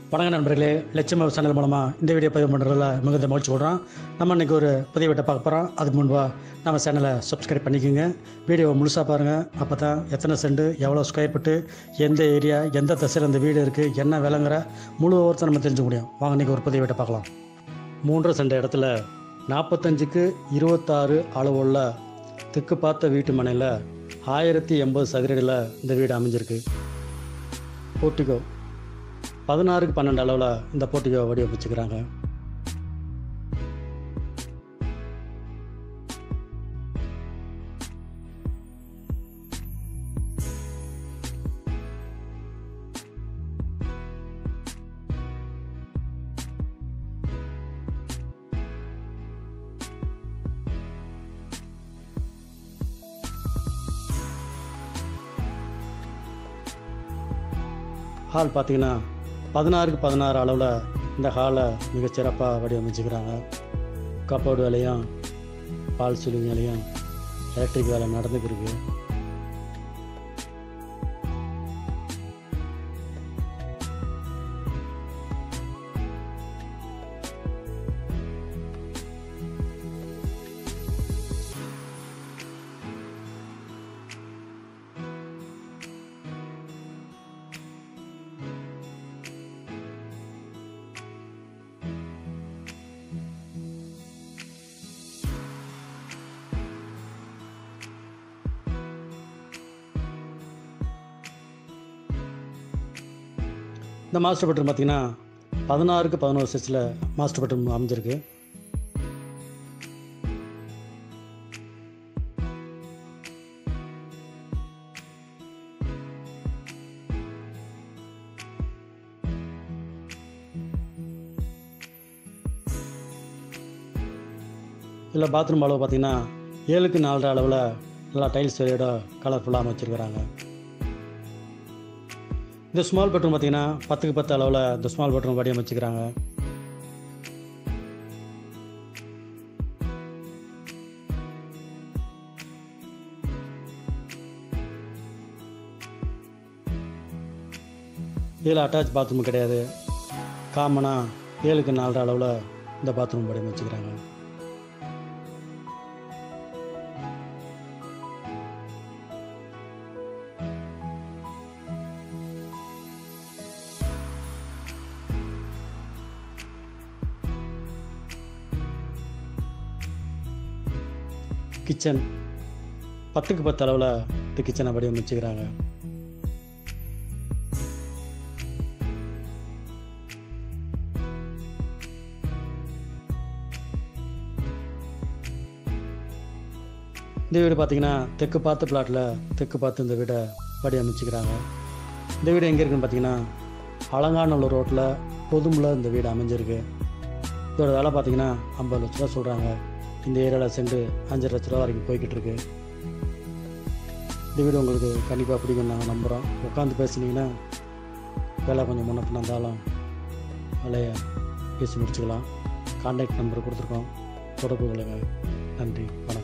வணக்கம் நண்பர்களே லட்சுமி சேனல் மூலமாக இந்த வீடியோ பதிவு பண்ணுறதுல மிகுந்த மகிழ்ச்சி விடுறோம் நம்ம இன்றைக்கி ஒரு புதிய வீட்டை பார்க்க போகிறோம் அதுக்கு முன்பாக நம்ம சேனலை சப்ஸ்கிரைப் பண்ணிக்கோங்க வீடியோவை முழுசாக பாருங்கள் அப்போ தான் எத்தனை சென்ட் எவ்வளோ ஸ்கொயர் ஃபீட்டு எந்த ஏரியா எந்த திசையில் இந்த வீடு இருக்குது என்ன விலைங்கிற முழு ஒருத்தர் நம்ம தெரிஞ்சுக்க முடியும் வாங்க இன்றைக்கி ஒரு புதிய வீட்டை பார்க்கலாம் மூன்று சென்ட் இடத்துல நாற்பத்தஞ்சுக்கு இருபத்தாறு அளவுள்ள திக்கு பார்த்த வீட்டு மனையில் ஆயிரத்தி எண்பது சதுரடியில் இந்த வீடு அமைஞ்சிருக்கு போர்ட்டிகோ பதினாறுக்கு பன்னெண்டு அளவில் இந்த போர்ட்டிகோ வடிவமைச்சுக்கிறாங்க ஹால் பார்த்தீங்கன்னா பதினாறுக்கு பதினாறு அளவில் இந்த ஹாலை மிகச்சிறப்பாக வடிவமைச்சுக்கிறாங்க கப்போர்டு வேலையும் பால் சீலிங் வேலையும் எலக்ட்ரிக் வேலை நடந்துக்கிருக்கு இந்த மாஸ்டர் பெட்ரூம் பார்த்தீங்கன்னா பதினாறுக்கு பதினோரு சைஸில் மாஸ்டர் பெட்ரூம் அமைஞ்சிருக்கு இதில் பாத்ரூம் அளவு பார்த்தீங்கன்னா ஏழுக்கு நாலரை அளவில் நல்லா டைல்ஸ் வேலையோட கலர்ஃபுல்லாக அமைச்சிருக்கிறாங்க இந்த ஸ்மால் பெட்ரூம் பார்த்தீங்கன்னா பத்துக்கு பத்து அளவில் இந்த ஸ்மால் பெட்ரூம் வடிவமைச்சுக்கிறாங்க இதில் அட்டாச் பாத்ரூம் கிடையாது காமனாக ஏழுக்கு நாலரை அளவில் இந்த பாத்ரூம் வடிவமைச்சுக்கிறாங்க கிச்சன் பத்துக்கு பத்து அளவில் இந்த கிச்சனை வடிவமைச்சுக்கிறாங்க இந்த வீடு பார்த்தீங்கன்னா தெற்கு பார்த்து பிளாட்டில் தெற்கு பார்த்து இந்த வீடை வடிவமைச்சுக்கிறாங்க இந்த வீடு எங்கே இருக்குன்னு பார்த்தீங்கன்னா அலங்காநல்லூர் ரோட்டில் பொதுமில் இந்த வீடு அமைஞ்சிருக்கு இதோட விலை பார்த்தீங்கன்னா ஐம்பது லட்ச ரூபா சொல்கிறாங்க இந்த ஏரியாவில் சென்று அஞ்சு லட்ச ரூபா வரைக்கும் போய்கிட்டு இருக்கு இந்த வீடு உங்களுக்கு கண்டிப்பாக பிடிக்கும் நாங்கள் நம்புகிறோம் உட்காந்து பேசுனீங்கன்னா வேலை கொஞ்சம் முன்ன பின்ன இருந்தாலும் வேலையை பேசி முடிச்சுக்கலாம் கான்டாக்ட் நம்பர் கொடுத்துருக்கோம் தொடர்பு கொள்ளுங்கள் நன்றி வணக்கம்